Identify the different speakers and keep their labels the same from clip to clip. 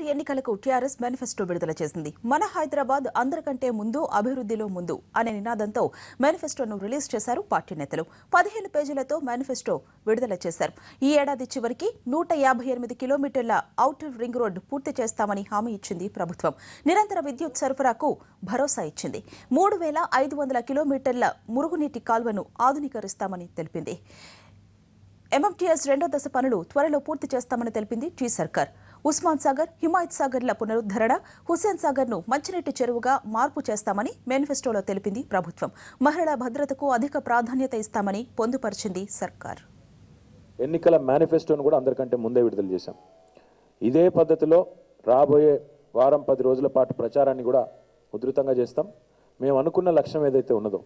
Speaker 1: ఎన్నికలకు TRS manifesto విడుదల చేసింది మన హైదరాబాద్ అందరికంటే ముందు అభివృద్ధిలో ముందు అనే నినాదంతో మేనిఫెస్టోను రిలీజ్ చేశారు పార్టీ నేతలు పదిహేను పేజీలతో మేనిఫెస్టో విడుదల చేశారు ఈ ఏడాది చివరికి నూట యాభై ఎనిమిది కిలోమీటర్ల ఔటర్ రింగ్ రోడ్డు పూర్తి చేస్తామని హామీ ఇచ్చింది ప్రభుత్వం నిరంతర విద్యుత్ సరఫరాకు భరోసా ఇచ్చింది మూడు వేల ఐదు వందల కిలోమీటర్ల మురుగునీటి కాల్వను ఆధునీకరిస్తామని తెలిపింది ఎంఎంటీఎస్ రెండో దశ పనులు త్వరలో పూర్తి చేస్తామని తెలిపింది టీ సర్కార్ ఉస్మాన్ సాగర్ హిమాయత్ సాగర్ల పునరుద్ధరణ హుస్సేన్ సాగర్ ను మంచినీటి చెరువుగా మార్పు చేస్తామని మేనిఫెస్టోలో తెలిపింది ప్రభుత్వం మహిళా భద్రతకు అధిక ప్రాధాన్యత ఇస్తామని పొందుపరిచింది సర్కార్
Speaker 2: ఎన్నికల మేనిఫెస్టోను కూడా అందరికంటే ముందే విడుదల చేశాం ఇదే పద్ధతిలో రాబోయే వారం పది రోజుల పాటు ప్రచారాన్ని కూడా ఉధృతంగా చేస్తాం మేము అనుకున్న లక్ష్యం ఏదైతే ఉన్నదో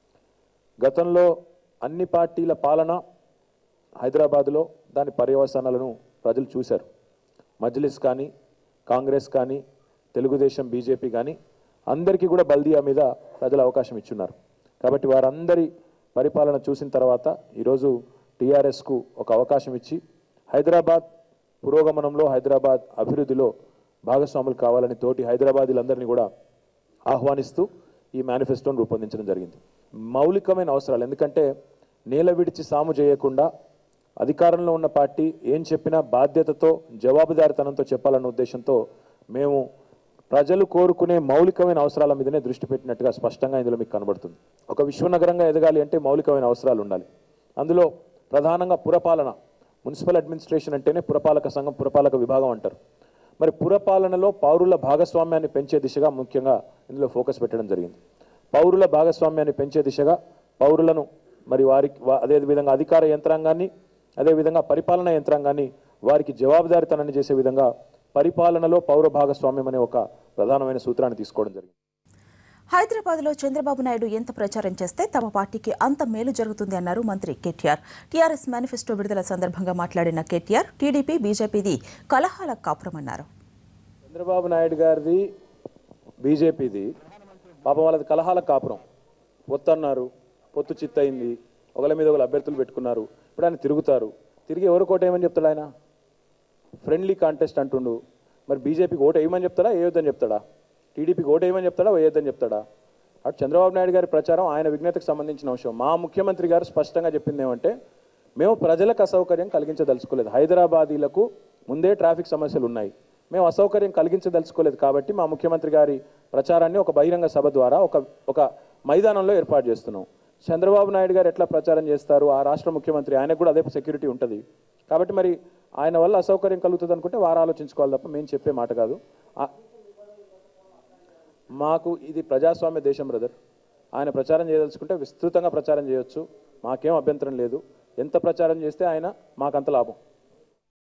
Speaker 2: గతంలో అన్ని పార్టీల పాలన హైదరాబాదులో దాని పర్యవసానాలను ప్రజలు చూశారు మజ్లిస్ కానీ కాంగ్రెస్ కానీ తెలుగుదేశం బీజేపీ కానీ అందరికీ కూడా బల్దియా మీద ప్రజలు అవకాశం ఇచ్చున్నారు కాబట్టి వారందరి పరిపాలన చూసిన తర్వాత ఈరోజు టీఆర్ఎస్కు ఒక అవకాశం ఇచ్చి హైదరాబాద్ పురోగమనంలో హైదరాబాద్ అభివృద్ధిలో భాగస్వాములు కావాలని తోటి హైదరాబాదీలందరినీ కూడా ఆహ్వానిస్తూ ఈ మేనిఫెస్టోను రూపొందించడం జరిగింది మౌలికమైన అవసరాలు ఎందుకంటే నేల విడిచి సాము చేయకుండా అధికారంలో ఉన్న పార్టీ ఏం చెప్పినా బాధ్యతతో జవాబుదారితనంతో చెప్పాలన్న ఉద్దేశంతో మేము ప్రజలు కోరుకునే మౌలికమైన అవసరాల మీదనే దృష్టి పెట్టినట్టుగా స్పష్టంగా ఇందులో మీకు కనబడుతుంది ఒక విశ్వనగరంగా ఎదగాలి అంటే మౌలికమైన అవసరాలు ఉండాలి అందులో ప్రధానంగా పురపాలన మున్సిపల్ అడ్మినిస్ట్రేషన్ అంటేనే పురపాలక సంఘం పురపాలక విభాగం అంటారు మరి పురపాలనలో పౌరుల భాగస్వామ్యాన్ని పెంచే దిశగా ముఖ్యంగా ఇందులో ఫోకస్ పెట్టడం జరిగింది పౌరుల భాగస్వామ్యాన్ని పెంచే దిశగా పౌరులను మరి వారికి వా- అదే విధంగా అధికార యంత్రాంగాన్ని అదేవిధంగా పరిపాలనా యంత్రాంగాన్ని వారికి జవాబుదారితనాన్ని చేసే విధంగా పరిపాలనలో పౌర భాగస్వామ్యం అనే ఒక ప్రధానమైన సూత్రాన్ని తీసుకోవడం జరిగింది
Speaker 1: హైదరాబాద్ లో చంద్రబాబు నాయుడు ఎంత ప్రచారం చేస్తే తమ పార్టీకి అంత మేలు జరుగుతుంది అన్నారు మంత్రి కేటీఆర్ టీఆర్ఎస్ మేనిఫెస్టో విడుదల సందర్భంగా మాట్లాడిన కేటీఆర్ టీడీపీ బీజేపీది కలహాల కాపురమన్నారు
Speaker 2: చంద్రబాబు నాయుడు గారిది బీజేపీది పాపం వాళ్ళది కలహాల కాపురం పొత్తు అన్నారు పొత్తు చిత్తయింది ఒకళ్ళ మీద ఒకళ్ళు అభ్యర్థులు పెట్టుకున్నారు ఇప్పుడు ఆయన తిరుగుతారు తిరిగి ఎవరు కోటేయమని చెప్తాడు ఆయన ఫ్రెండ్లీ కాంటెస్ట్ అంటుండు మరి బీజేపీకి ఓటు వేయమని చెప్తాడా వేయొద్దని చెప్తాడా టీడీపీకి ఓటు వేయమని చెప్తాడా వేయొద్దని చెప్తాడా అటు చంద్రబాబు నాయుడు గారి ప్రచారం ఆయన విజ్ఞతకు సంబంధించిన అంశం మా ముఖ్యమంత్రి గారు స్పష్టంగా చెప్పింది ఏమంటే మేము ప్రజలకు అసౌకర్యం కలిగించదలుచుకోలేదు హైదరాబాదీలకు ముందే ట్రాఫిక్ సమస్యలు ఉన్నాయి మేము అసౌకర్యం కలిగించదలుచుకోలేదు కాబట్టి మా ముఖ్యమంత్రి గారి ప్రచారాన్ని ఒక బహిరంగ సభ ద్వారా ఒక ఒక మైదానంలో ఏర్పాటు చేస్తున్నాం చంద్రబాబు నాయుడు గారు ఎట్లా ప్రచారం చేస్తారు ఆ రాష్ట్ర ముఖ్యమంత్రి ఆయనకు కూడా అదే సెక్యూరిటీ ఉంటుంది కాబట్టి మరి ఆయన వల్ల అసౌకర్యం కలుగుతుంది అనుకుంటే వారు ఆలోచించుకోవాలి తప్ప మేము చెప్పే మాట కాదు ఆ- మాకు ఇది ప్రజాస్వామ్య దేశం బ్రదర్ ఆయన ప్రచారం చేయదలుచుకుంటే విస్తృతంగా ప్రచారం చేయొచ్చు మాకేం అభ్యంతరం లేదు ఎంత ప్రచారం చేస్తే ఆయన మాకంత లాభం